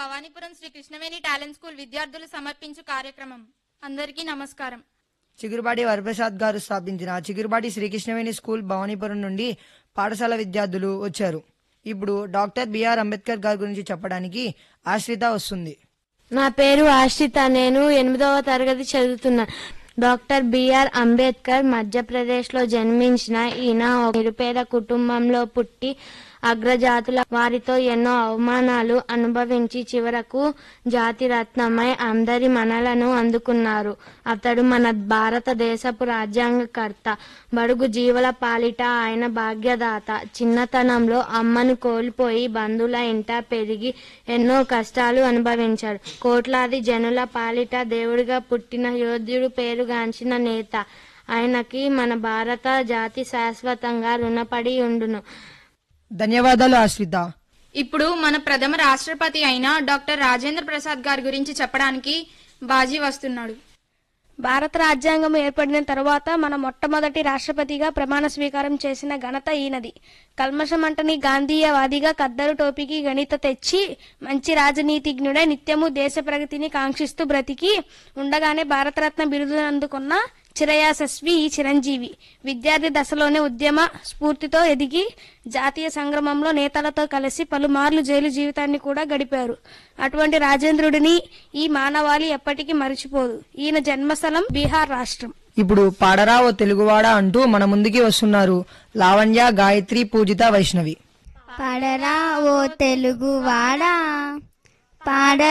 Bhavanipuram Sri Krishnaveni talent school విద్యార్థులు సమర్పించు కార్యక్రమం అందరికీ నమస్కారం చిగురుబాటి వరప్రసాద్ గారు స్థాపించిన చిగురుబాటి శ్రీకృష్ణవేణి స్కూల్ భవానీపురం నుండి పాఠశాల విద్యార్థులు వచ్చారు ఇప్పుడు డాక్టర్ బిఆర్ అంబేద్కర్ గారి గురించి చెప్పడానికి ఆశ్రిత వస్తుంది నా పేరు ఆశ్రిత నేను ఎనిమిదవ తరగతి చదువుతున్నా డాక్టర్ బిఆర్ అంబేద్కర్ మధ్యప్రదేశ్లో జన్మించిన ఈయన ఒక నిరుపేద కుటుంబంలో పుట్టి అగ్రజాతుల వారితో ఎన్నో అవమానాలు అనుభవించి చివరకు జాతి రత్నమై అందరి మనలను అందుకున్నారు అతడు మన భారతదేశపు రాజ్యాంగకర్త బడుగు జీవుల పాలిట ఆయన భాగ్యదాత చిన్నతనంలో అమ్మను కోల్పోయి బంధువుల ఇంట పెరిగి ఎన్నో కష్టాలు అనుభవించాడు కోట్లాది జనుల పాలిట దేవుడిగా పుట్టిన యోధుడు పేరుగాంచిన నేత ఆయనకి మన భారత జాతి శాశ్వతంగా రుణపడి ఉండును ధన్యవాదాలు ఆశ్రిత ఇప్పుడు మన ప్రథమ రాష్ట్రపతి అయిన డాక్టర్ రాజేంద్ర ప్రసాద్ గారి గురించి చెప్పడానికి బాజీ వస్తున్నాడు భారత రాజ్యాంగం ఏర్పడిన తర్వాత మన మొట్టమొదటి రాష్ట్రపతిగా ప్రమాణ స్వీకారం చేసిన ఘనత ఈయనది కల్మషమంటని గాంధీయవాదిగా కద్దరు టోపీకి గణిత తెచ్చి మంచి రాజనీతిజ్ఞుడై నిత్యము దేశ ప్రగతిని కాంక్షిస్తూ బ్రతికి ఉండగానే భారతరత్న బిరుదును అందుకున్న చిరయాసస్వి ఈ చిరంజీవి విద్యార్థి దశలోనే ఉద్యమ స్ఫూర్తితో ఎదిగి జాతీయ సంగ్రమంలో నేతలతో కలిసి పలుమార్లు జైలు జీవితాన్ని కూడా గడిపారు అటువంటి రాజేంద్రుడిని ఈ మానవాళి ఎప్పటికీ మరిచిపోదు ఈయన జన్మస్థలం బీహార్ రాష్ట్రం ఇప్పుడు పాడరా ఓ తెలుగువాడ అంటూ మన ముందుకి వస్తున్నారు లావణ్య గాయత్రి పూజిత వైష్ణవి పడరా ఓ తెలుగువాడా పాడ